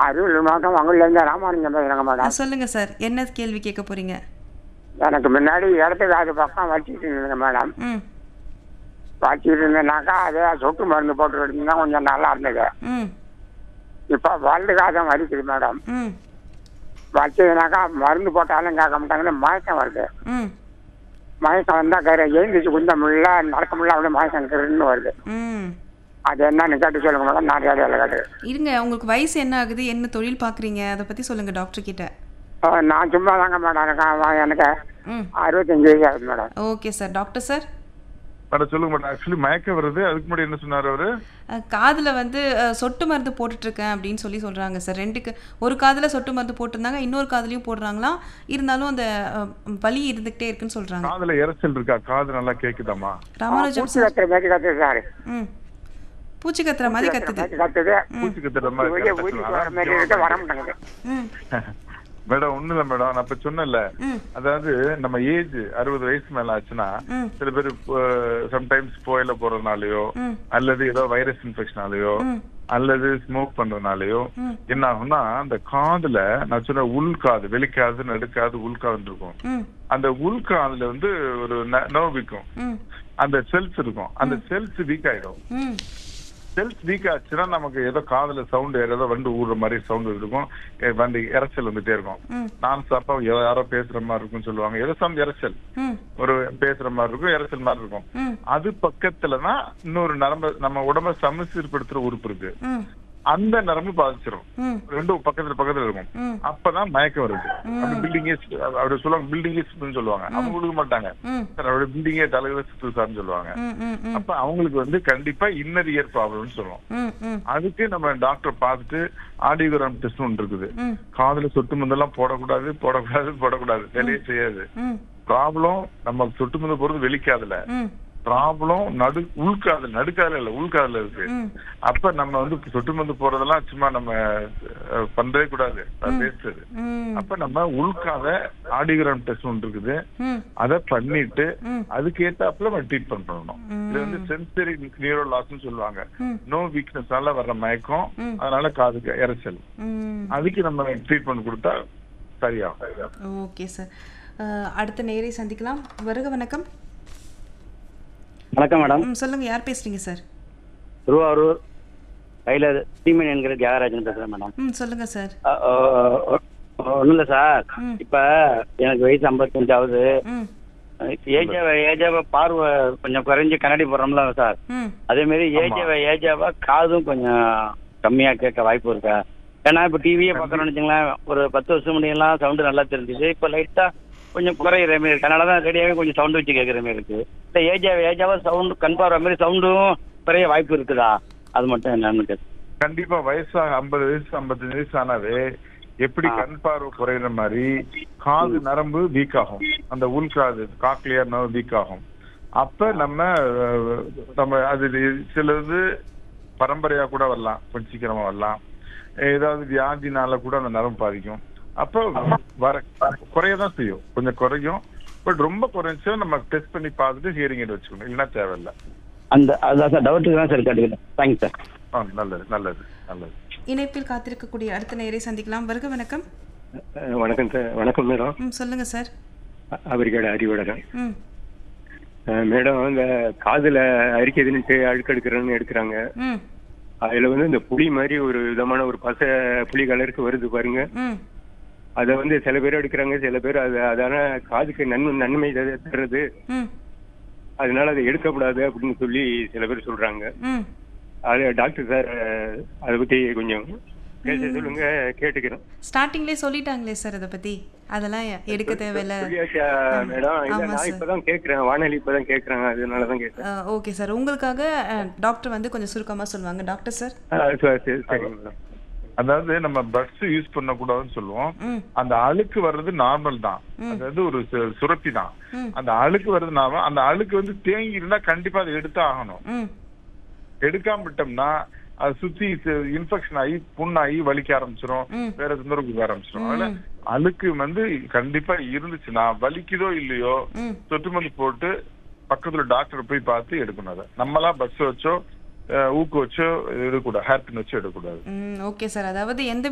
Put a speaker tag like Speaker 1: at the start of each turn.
Speaker 1: அரியலூர் மாவட்டம் மங்கள்லேருந்து ராமானுஜம் பேசுகிறேங்க
Speaker 2: ஆ,
Speaker 1: மேடம்
Speaker 2: சொல்லுங்க சார் என்ன கேள்வி கேட்க போறீங்க
Speaker 1: எனக்கு முன்னாடி இடத்துக்கு அது பக்கம் வச்சுட்டு இருந்தேங்க மேடம்
Speaker 2: ம்
Speaker 1: வச்சுட்டு இருந்தேனாக்கா அதே சொட்டு மருந்து போட்டு இருந்தால் கொஞ்சம் நல்லா இருந்தது
Speaker 2: ம்
Speaker 1: இப்போ வலது காதம் வலிக்குது மேடம்
Speaker 2: ம்
Speaker 1: வச்சதுனாக்கா மருந்து போட்டாலும் கேட்க மாட்டாங்கன்னு மயக்கம் வருது
Speaker 2: ம்
Speaker 1: மயக்கம் வந்தால் கரை எழுந்திரிச்சு குந்த முடியல நடக்க முடியல அப்படியே மயக்கம் கருன்னு வருது
Speaker 2: ம்
Speaker 1: அது என்னன்னு கேட்டு சொல்லுங்க மேடம் நான் ரேடியோவில் கேட்டு
Speaker 2: இருங்க உங்களுக்கு வயசு என்ன ஆகுது என்ன தொழில் பார்க்குறீங்க அதை பற்றி சொல்லுங்க டாக்டர் கிட்ட
Speaker 1: ஆ, நான் சும்மா தாங்க மேடம் எனக்கு எனக்கு
Speaker 2: ம்
Speaker 1: அறுபத்தஞ்சு வயசு ஆகுது madam
Speaker 2: okay sir doctor sir
Speaker 3: madam சொல்லுங்க மேடம் ஆக்சுவலி மயக்கம் வருது அதுக்கு முன்னாடி என்ன சொன்னாரு அவரு
Speaker 2: காதில் வந்து அஹ், சொட்டு மருந்து போட்டுட்ருக்கேன் அப்படின்னு சொல்லி சொல்கிறாங்க சார் ரெண்டுக்கு ஒரு காதில் சொட்டு மருந்து போட்டிருந்தாங்க இன்னொரு காதுலையும் போடுறாங்களாம் இருந்தாலும் அந்த அஹ், வலி இருந்துக்கிட்டே இருக்குன்னு சொல்கிறாங்க
Speaker 3: காதுல இரைச்சல் இருக்கா காது நல்லா கேக்குதாமா
Speaker 2: ராமானுஜம்
Speaker 1: பூச்சி
Speaker 2: சார்
Speaker 1: கத்துற மாதிரி கத்துது சார்
Speaker 2: ம் பூச்சி கத்துற மாதிரி கத்துது
Speaker 1: மாதிரி கத்துது
Speaker 3: பூச்சி கத்துற மாதிரி
Speaker 1: வெளியே
Speaker 3: correct ஆ
Speaker 1: ஊருக்கு
Speaker 3: சொல்லுங்க.
Speaker 1: வர மாதிரி இருக்கு வர மாட்டேங்குது
Speaker 2: ம்
Speaker 3: மேடம் ஒண்ணு இல்ல மேடம் நான் இப்ப சொன்னேன்ல
Speaker 2: ம்
Speaker 3: அதாவது நம்ம ஏஜ் அறுபது வயசு மேல ஆச்சுன்னா
Speaker 2: ம்.
Speaker 3: சில பேர் சம்டைம்ஸ் புயல போறதுனாலயோ
Speaker 2: ம்.
Speaker 3: அல்லது ஏதோ வைரஸ் இன்ஃபெக்ஷனாலயோ
Speaker 2: ம்.
Speaker 3: அல்லது ஸ்மோக் பண்றதுனாலயோ
Speaker 2: ம்.
Speaker 3: என்ன ஆகும்னா அந்த காதுல நான் சொன்ன உள்காது வெளிக்காது நடுக்காது உள்காது இருக்கும்
Speaker 2: ம்
Speaker 3: அந்த உள்காதுல வந்து ஒரு நர்வ் இருக்கும்
Speaker 2: ம்
Speaker 3: அந்த செல்ஸ் இருக்கும் அந்த செல்ஸ் வீக் ஆயிடும்
Speaker 2: ம்
Speaker 3: செல்ஸ் வீக் ஆச்சுன்னா நமக்கு ஏதோ காதுல சவுண்ட் ஏதோ வண்டு ஊடுற மாதிரி சவுண்ட் இருக்கும் எ, வந்து இரைச்சல் வந்துட்டே இருக்கும்
Speaker 2: ம்
Speaker 3: நான் சாப்பா யாரோ பேசுற மாதிரி இருக்கும்னு சொல்லுவாங்க ஏதோ சம் இரைச்சல்
Speaker 2: ம்
Speaker 3: ஒரு பேசுற மாதிரி இருக்கும் இரைச்சல் மாதிரி இருக்கும்
Speaker 2: ம்
Speaker 3: அது பக்கத்துல தான் இன்னொரு நரம்பு நம்ம உடம்ப சமசீர்படுத்துற உறுப்பு இருக்கு
Speaker 2: ம்
Speaker 3: அந்த நரம்பு பாதிச்சிரும்
Speaker 2: ம்
Speaker 3: ரெண்டும் பக்கத்துல பக்கத்துல இருக்கும்
Speaker 2: ம்
Speaker 3: அப்பதான் மயக்கம் வருது அப்படி பில்டிங் அப்படி சொல்லுவாங்க பில்டிங் சொல்லுவாங்க அவங்க கொடுக்க மாட்டாங்க
Speaker 2: ம்
Speaker 3: சார் அவருடைய பில்டிங்கே தலையில சுத்து சார்னு சொல்லுவாங்க
Speaker 2: ம் ம் ம்
Speaker 3: அப்ப அவங்களுக்கு வந்து கண்டிப்பா இன்னர் இயர் ப்ராப்ளம்னு சொல்லுவோம்
Speaker 2: ம் ம்
Speaker 3: அதுக்கு நம்ம டாக்டர் பார்த்துட்டு ஆடியோகிராம் டெஸ்ட் ஒன்று இருக்குது
Speaker 2: ம்
Speaker 3: காதுல சொட்டு மருந்தெல்லாம் போடக்கூடாது போடக்கூடாது போடக்கூடாது வேலையே செய்யாது
Speaker 2: ம்
Speaker 3: ப்ராப்ளம் நம்ம சொட்டு மருந்து போறது வெளிக்காதுல
Speaker 2: ம்
Speaker 3: ப்ராப்ளம் நடு உள்காதுல நடுக்காதுல இல்ல உள்காதுல இருக்கு
Speaker 2: ம்
Speaker 3: அப்ப நம்ம வந்து சொட்டு மருந்து போறதெல்லாம் சும்மா நம்ம அஹ், பண்றவே கூடாது வேஸ்ட் அது
Speaker 2: ம்
Speaker 3: அப்ப நம்ம உள்காத ஆடியோகிராம் டெஸ்ட் ஒன்று இருக்குது
Speaker 2: ம்
Speaker 3: அதை பண்ணிட்டு
Speaker 2: ம்.
Speaker 3: அதுக்கு ஏத்தாப்புல நம்ம ட்ரீட்மெண்ட் பண்ணணும்
Speaker 2: ம்.
Speaker 3: இது வந்து சென்சரி நியூரோ லாஸ்னு சொல்லுவாங்க
Speaker 2: ம்.
Speaker 3: நோ வீக்னஸ்னால வர்ற மயக்கம்
Speaker 2: ம்.
Speaker 3: அதனால காதுக்கு இரைச்சல்
Speaker 2: ம்
Speaker 3: அதுக்கு நம்ம ட்ரீட்மெண்ட் கொடுத்தா சரியாகும்
Speaker 2: ஓகே சார் அஹ், அடுத்த நேரை சந்திக்கலாம் வருக வணக்கம்
Speaker 4: வணக்கம் மேடம்
Speaker 2: ம் சொல்லுங்க யார் பேசுறீங்க சார்
Speaker 4: திருவாரூர் டைலர் சீமன் என்கிற தியாகராஜன் பேசுறேன் மேடம்
Speaker 2: ம் சொல்லுங்க சார்
Speaker 4: ஒன்றும் இல்லை சார்
Speaker 2: ம்.
Speaker 4: இப்போ எனக்கு வயசு ஐம்பத்தஞ்சாவது
Speaker 2: ம்
Speaker 4: ஏஜாவ ஏஜாவ பார்வை கொஞ்சம் குறைஞ்சி கண்ணாடி போடுறோம்ல சார்
Speaker 2: ம்
Speaker 4: அதே மாதிரி ஏஜாவ ஏஜாவா காதும் கொஞ்சம் கம்மியாக கேட்க வாய்ப்பு இருக்கா ஏன்னா இப்போ டிவியே பார்க்குறோம்னு வச்சுங்களேன் ஒரு பத்து வருஷம் முன்னாடியெல்லாம் சவுண்டு நல்லா தெரிஞ்சுது இப்போ லைட்டாக கொஞ்சம் குறையிற மாதிரி இருக்கு அதனால தான் ரேடியோவே கொஞ்சம் சவுண்டு வச்சு கேட்குற மாதிரி இருக்கு இல்லை ஏஜாவ ஏஜாவா சவுண்டு கண் பார்வை மாதிரி சவுண்டும் குறைய வாய்ப்பு இருக்குதா அது மட்டும் என்னன்னு கேட்டு
Speaker 3: கண்டிப்பா வயசா ஐம்பது வயசு ஐம்பத்தஞ்சு வயசு ஆனாவே எப்படி
Speaker 4: ஆ.
Speaker 3: கண் பார்வை குறையிற மாதிரி காது நரம்பு வீக் ஆகும் அந்த உள்காது காக்லியர் நரம்பு வீக் ஆகும் அப்ப நம்ம அஹ், நம்ம அது சிலது பரம்பரையா கூட வரலாம் கொஞ்சம் சீக்கிரமா வரலாம் ஏதாவது வியாதினால கூட அந்த நரம்பு பாதிக்கும் அப்போ வர குறையதான் செய்யும் கொஞ்சம் குறையும் பட் ரொம்ப குறைஞ்சா நம்ம டெஸ்ட் பண்ணி பார்த்துட்டு ஹியரிங் எய்ட் வச்சுக்கணும் இல்லைன்னா தேவையில்லை
Speaker 4: அந்த அதான் சார் டவுட்டுக்கு தான் சார் கேட்டுக்கிட்டேன் தேங்க்ஸ் சார்
Speaker 3: ஆ நல்லது நல்லது நல்லது
Speaker 2: இணைப்பில் காத்திருக்கக்கூடிய அடுத்த நேரை சந்திக்கலாம் வருக வணக்கம்
Speaker 5: அஹ் வணக்கம் சார் வணக்கம் மேடம்
Speaker 2: ம் சொல்லுங்க சார்
Speaker 5: அவரிக்காடு அறிவழகன்
Speaker 2: ம்
Speaker 5: அஹ் மேடம் இந்த காதுல அரிக்குதுன்னுட்டு அழுக்கு எடுக்கிறேன்னு எடுக்கிறாங்க
Speaker 2: ம்
Speaker 5: அதுல வந்து இந்த புளி மாதிரி ஒரு விதமான ஒரு பசை புளி கலருக்கு வருது பாருங்க
Speaker 2: ம்
Speaker 5: அதை வந்து சில பேர் எடுக்கிறாங்க சில பேர் அது அதான காதுக்கு நன்மை நன்மை தரு- தர்றது
Speaker 2: ம்
Speaker 5: அதனால அதை எடுக்கக்கூடாது அப்படின்னு சொல்லி சில பேர் சொல்றாங்க
Speaker 2: ம்
Speaker 5: அது டாக்டர் சார் அஹ், அதை பத்தி கொஞ்சம் பேச சொல்லுங்க கேட்டுக்கிறேன்
Speaker 2: ஸ்டார்டிங்லேயே சொல்லிட்டாங்களே சார் அதை பற்றி அதெல்லாம் எடுக்க தேவையில்ல
Speaker 5: சொல்லியாச்சா மேடம் இல்ல
Speaker 2: ஆமா
Speaker 5: நான்
Speaker 2: சார்.
Speaker 5: இப்பதான் கேக்குறேன் வானொலி இப்பதான் கேக்குறேன் அதனால தான் கேட்டேன்
Speaker 2: ஓகே சார் உங்களுக்காக டாக்டர் வந்து கொஞ்சம் சுருக்கமாக சொல்லுவாங்க டாக்டர் சார்
Speaker 5: அஹ் சரி சரி, சரிங்க மேடம்
Speaker 3: அதாவது நம்ம பட்ஸ் யூஸ் பண்ண கூடாதுன்னு சொல்லுவோம்
Speaker 2: ம்
Speaker 3: அந்த அழுக்கு வர்றது நார்மல் தான் அதாவது ஒரு சு- சுரப்பி தான்
Speaker 2: ம்.
Speaker 3: அந்த அழுக்கு வருதுனால அந்த அழுக்கு வந்து தேங்கி இருந்தா கண்டிப்பா அதை எடுத்து ஆகணும்
Speaker 2: ம்
Speaker 3: எடுக்காம விட்டோம்னா அது சுத்தி இன்ஃபெக்ஷன் ஆகி புண்ணாகி வலிக்க ஆரம்பிச்சிரும்
Speaker 2: ம்.
Speaker 3: வேற தொந்தரவு ஆரம்பிச்சிரும் அதனால அழுக்கு வந்து கண்டிப்பா இருந்துச்சுன்னா வலிக்குதோ இல்லையோ
Speaker 2: ம்
Speaker 3: சொட்டு மருந்து போட்டு பக்கத்துல டாக்டர் போய் பார்த்து எடுக்கணும் அதை நம்மளா பஸ் வச்சோ அஹ், ஊக்கு வச்சோ எடுக்கக்கூடாது ஹேர் பின் வச்சோ எடுக்கக்கூடாது
Speaker 2: ம் ஓகே சார் அதாவது எந்த